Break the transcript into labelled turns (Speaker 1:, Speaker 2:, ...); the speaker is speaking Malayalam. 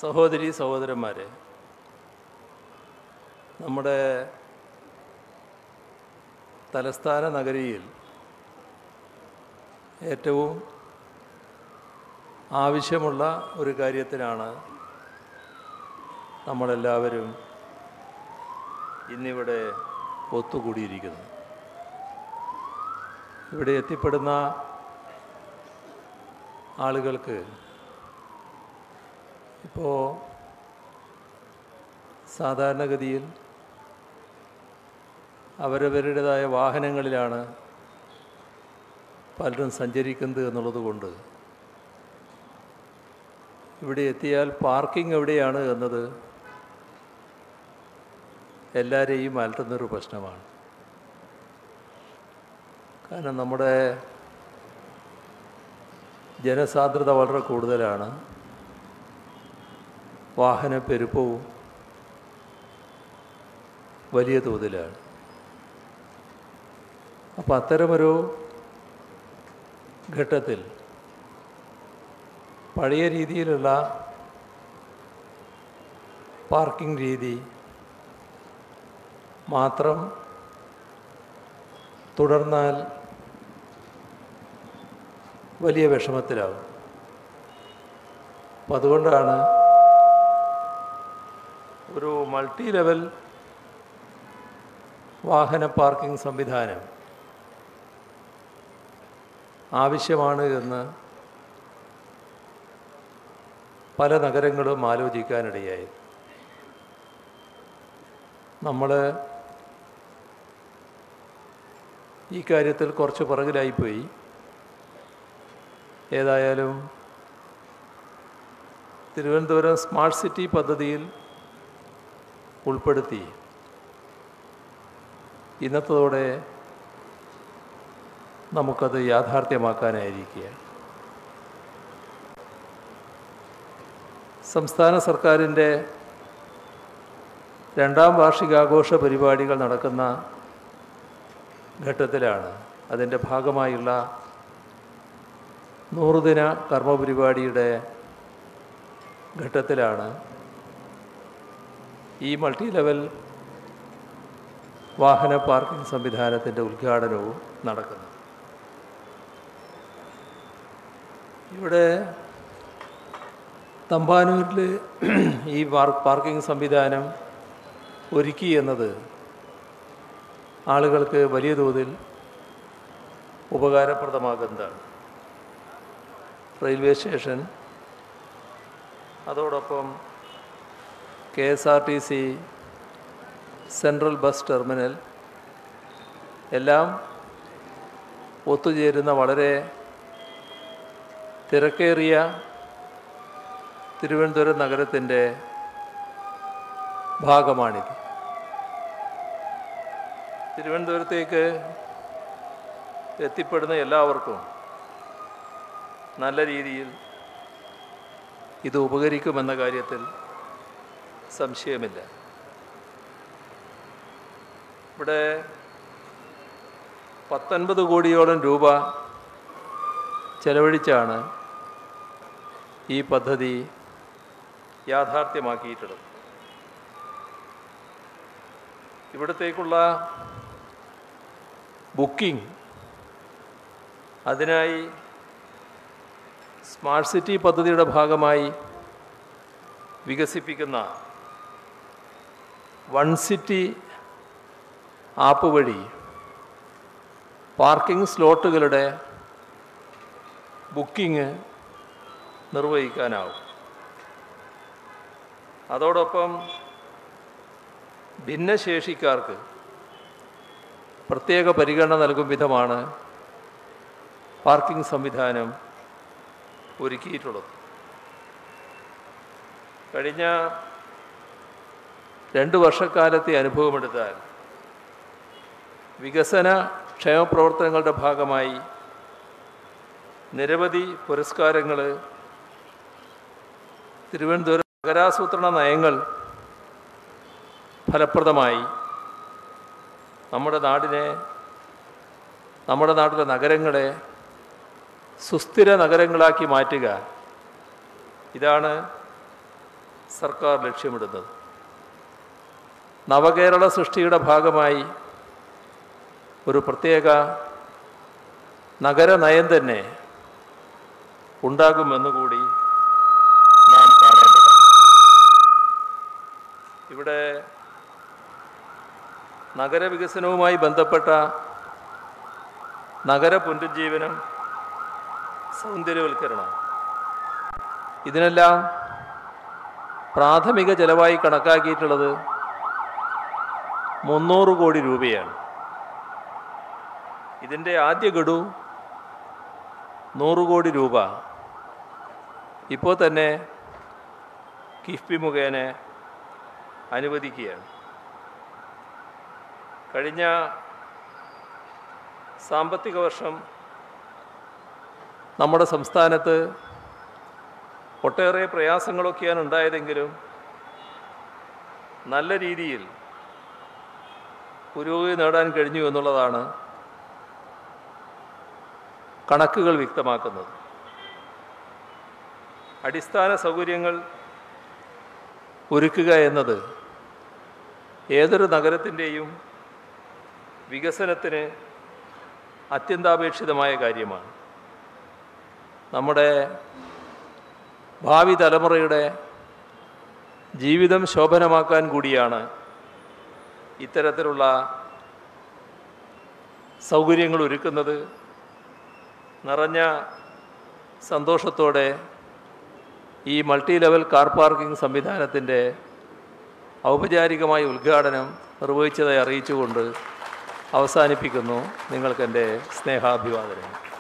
Speaker 1: സഹോദരി സഹോദരന്മാരെ നമ്മുടെ തലസ്ഥാന നഗരിയിൽ ഏറ്റവും ആവശ്യമുള്ള ഒരു കാര്യത്തിനാണ് നമ്മളെല്ലാവരും ഇന്നിവിടെ ഒത്തുകൂടിയിരിക്കുന്നത് ഇവിടെ എത്തിപ്പെടുന്ന ആളുകൾക്ക് ഇപ്പോൾ സാധാരണഗതിയിൽ അവരവരുടേതായ വാഹനങ്ങളിലാണ് പലരും സഞ്ചരിക്കുന്നത് എന്നുള്ളത് കൊണ്ട് ഇവിടെ എത്തിയാൽ പാർക്കിംഗ് എവിടെയാണ് എന്നത് എല്ലാവരെയും അലട്ടുന്നൊരു പ്രശ്നമാണ് കാരണം നമ്മുടെ ജനസാന്ദ്രത വളരെ കൂടുതലാണ് വാഹന പെരുപ്പവും വലിയ തോതിലാണ് അപ്പം അത്തരമൊരു ഘട്ടത്തിൽ പഴയ രീതിയിലുള്ള പാർക്കിംഗ് രീതി മാത്രം തുടർന്നാൽ വലിയ വിഷമത്തിലാവും അപ്പം അതുകൊണ്ടാണ് ഒരു മൾട്ടി ലെവൽ വാഹന പാർക്കിംഗ് സംവിധാനം ആവശ്യമാണ് എന്ന് പല നഗരങ്ങളും ആലോചിക്കാനിടയായി നമ്മൾ ഈ കാര്യത്തിൽ കുറച്ച് പുറകിലായിപ്പോയി ഏതായാലും തിരുവനന്തപുരം സ്മാർട്ട് സിറ്റി പദ്ധതിയിൽ ഉൾപ്പെടുത്തി ഇന്നത്തോടെ നമുക്കത് യാഥാർത്ഥ്യമാക്കാനായിരിക്കുകയാണ് സംസ്ഥാന സർക്കാരിൻ്റെ രണ്ടാം വാർഷികാഘോഷ പരിപാടികൾ നടക്കുന്ന ഘട്ടത്തിലാണ് അതിൻ്റെ ഭാഗമായുള്ള നൂറുദിന കർമ്മപരിപാടിയുടെ ഘട്ടത്തിലാണ് ഈ മൾട്ടി ലെവൽ വാഹന പാർക്കിംഗ് സംവിധാനത്തിൻ്റെ ഉദ്ഘാടനവും നടക്കുന്നത് ഇവിടെ തമ്പാനൂരിൽ ഈ പാർക്കിംഗ് സംവിധാനം ഒരുക്കി എന്നത് ആളുകൾക്ക് വലിയ തോതിൽ ഉപകാരപ്രദമാകുന്നതാണ് റെയിൽവേ സ്റ്റേഷൻ അതോടൊപ്പം K S R T C central bus terminal എല്ലാം ഒത്തുചേരുന്ന വളരെ തിരക്കേറിയ തിരുവനന്തപുരം നഗരത്തിൻ്റെ ഭാഗമാണിത് തിരുവനന്തപുരത്തേക്ക് എത്തിപ്പെടുന്ന എല്ലാവർക്കും നല്ല രീതിയിൽ ഇത് ഉപകരിക്കുമെന്ന കാര്യത്തിൽ സംശയമില്ല ഇവിടെ പത്തൊൻപത് കോടിയോളം രൂപ ചെലവഴിച്ചാണ് ഈ പദ്ധതി യാഥാർത്ഥ്യമാക്കിയിട്ടുള്ളത് ഇവിടത്തേക്കുള്ള ബുക്കിംഗ് അതിനായി സ്മാർട്ട് സിറ്റി പദ്ധതിയുടെ ഭാഗമായി വികസിപ്പിക്കുന്ന വൺ സിറ്റി ആപ്പ് വഴി പാർക്കിംഗ് സ്ലോട്ടുകളുടെ ബുക്കിംഗ് നിർവഹിക്കാനാവും അതോടൊപ്പം ഭിന്നശേഷിക്കാർക്ക് പ്രത്യേക പരിഗണന നൽകും വിധമാണ് പാർക്കിംഗ് സംവിധാനം ഒരുക്കിയിട്ടുള്ളത് കഴിഞ്ഞ രണ്ട് വർഷക്കാലത്തെ അനുഭവമെടുത്താൽ വികസന ക്ഷേമപ്രവർത്തനങ്ങളുടെ ഭാഗമായി നിരവധി പുരസ്കാരങ്ങൾ തിരുവനന്തപുരം നഗരാസൂത്രണ നയങ്ങൾ ഫലപ്രദമായി നമ്മുടെ നാടിനെ നമ്മുടെ നാട്ടിലെ നഗരങ്ങളെ സുസ്ഥിര നഗരങ്ങളാക്കി മാറ്റുക ഇതാണ് സർക്കാർ ലക്ഷ്യമിടുന്നത് നവകേരള സൃഷ്ടിയുടെ ഭാഗമായി ഒരു പ്രത്യേക നഗരനയം തന്നെ ഉണ്ടാകുമെന്നുകൂടി നാം കാണേണ്ടതാണ് ഇവിടെ നഗരവികസനവുമായി ബന്ധപ്പെട്ട നഗര പുനരുജ്ജീവനം സൗന്ദര്യവൽക്കരണം ഇതിനെല്ലാം പ്രാഥമിക ചെലവായി കണക്കാക്കിയിട്ടുള്ളത് മുന്നൂറ് കോടി രൂപയാണ് ഇതിൻ്റെ ആദ്യ ഗഡു നൂറ് കോടി രൂപ ഇപ്പോൾ തന്നെ കിഫ്ബി മുഖേന അനുവദിക്കുകയാണ് കഴിഞ്ഞ സാമ്പത്തിക വർഷം നമ്മുടെ സംസ്ഥാനത്ത് ഒട്ടേറെ പ്രയാസങ്ങളൊക്കെയാണ് ഉണ്ടായതെങ്കിലും നല്ല രീതിയിൽ പുരോഗതി നേടാൻ കഴിഞ്ഞു എന്നുള്ളതാണ് കണക്കുകൾ വ്യക്തമാക്കുന്നത് അടിസ്ഥാന സൗകര്യങ്ങൾ ഒരുക്കുക എന്നത് ഏതൊരു നഗരത്തിൻ്റെയും വികസനത്തിന് അത്യന്താപേക്ഷിതമായ കാര്യമാണ് നമ്മുടെ ഭാവി തലമുറയുടെ ജീവിതം ശോഭനമാക്കാൻ കൂടിയാണ് ഇത്തരത്തിലുള്ള സൗകര്യങ്ങൾ ഒരുക്കുന്നത് നിറഞ്ഞ സന്തോഷത്തോടെ ഈ മൾട്ടി ലെവൽ കാർ പാർക്കിംഗ് സംവിധാനത്തിൻ്റെ ഔപചാരികമായ ഉദ്ഘാടനം നിർവഹിച്ചതായി അറിയിച്ചുകൊണ്ട് അവസാനിപ്പിക്കുന്നു നിങ്ങൾക്കെൻ്റെ സ്നേഹാഭിവാദനം